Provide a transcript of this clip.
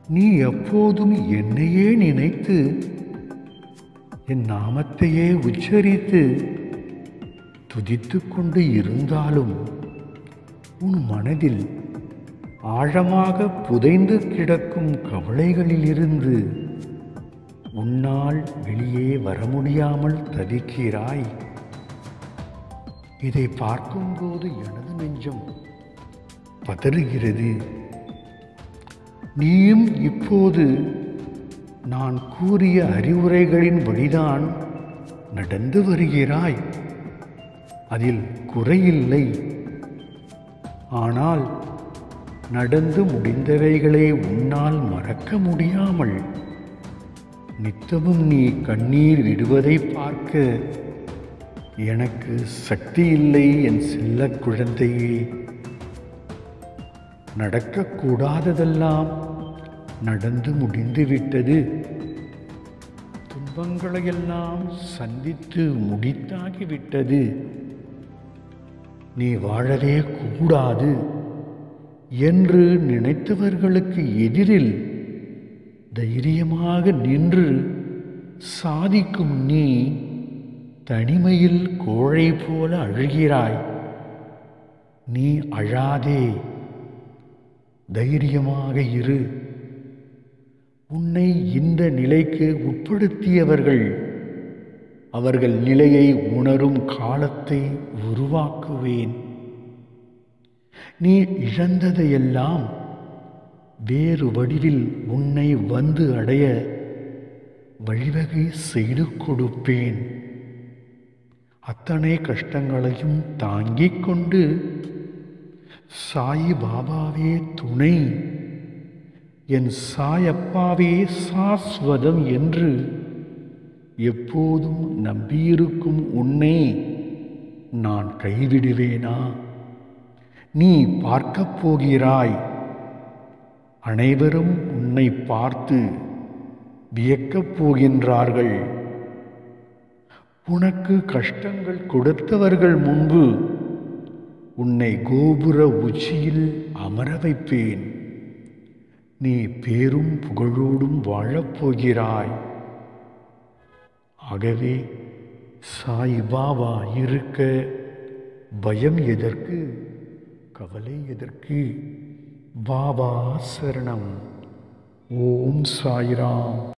நீ எப்போதும் என்னையே நினைத்து என் நாமத்தையே உச்சரித்து துதித்து கொண்டு இருந்தாலும் உன் மனதில் ஆழமாக புதைந்து கிடக்கும் கவலைகளிலிருந்து உன்னால் வெளியே வர முடியாமல் தவிக்கிறாய் இதை பார்க்கும்போது எனது நெஞ்சம் பதறுகிறது நீயும் இப்போது நான் கூறிய அறிவுரைகளின் வழிதான் நடந்து வருகிறாய் அதில் குறையில்லை ஆனால் நடந்து முடிந்தவைகளை உன்னால் மறக்க முடியாமல் நித்தமும் நீ கண்ணீர் விடுவதை பார்க்க எனக்கு சக்தி இல்லை என் செல்ல குழந்தையே நடக்கக்கூடாததெல்லாம் நடந்து முடிந்துவிட்டது துன்பங்களையெல்லாம் சந்தித்து முடித்தாகிவிட்டது நீ வாழவே கூடாது என்று நினைத்தவர்களுக்கு எதிரில் தைரியமாக நின்று சாதிக்கும் நீ தனிமையில் கோழை போல அழுகிறாய் நீ அழாதே தைரியமாக இரு உன்னை இந்த நிலைக்கு உட்படுத்தியவர்கள் அவர்கள் நிலையை உணரும் காலத்தை உருவாக்குவேன் நீ இழந்ததையெல்லாம் வேறு வடிவில் உன்னை வந்து அடைய வழிவகை செய்து கொடுப்பேன் அத்தனை கஷ்டங்களையும் தாங்கிக் கொண்டு சாய் பாபாவே துணை என் சாயப்பாவே சாஸ்வதம் என்று எப்போதும் நம்பியிருக்கும் உன்னை நான் கைவிடுவேனா நீ பார்க்கப் போகிறாய் அனைவரும் உன்னை பார்த்து வியக்கப் போகின்றார்கள் உனக்கு கஷ்டங்கள் கொடுத்தவர்கள் முன்பு உன்னை கோபுர உச்சியில் அமர வைப்பேன் நீ பேரும் புகழோடும் வாழப்போகிறாய் ஆகவே சாய் பாபா இருக்க பயம் எதற்கு கவலை எதற்கு பாபா சரணம் ஓம் சாய்ராம்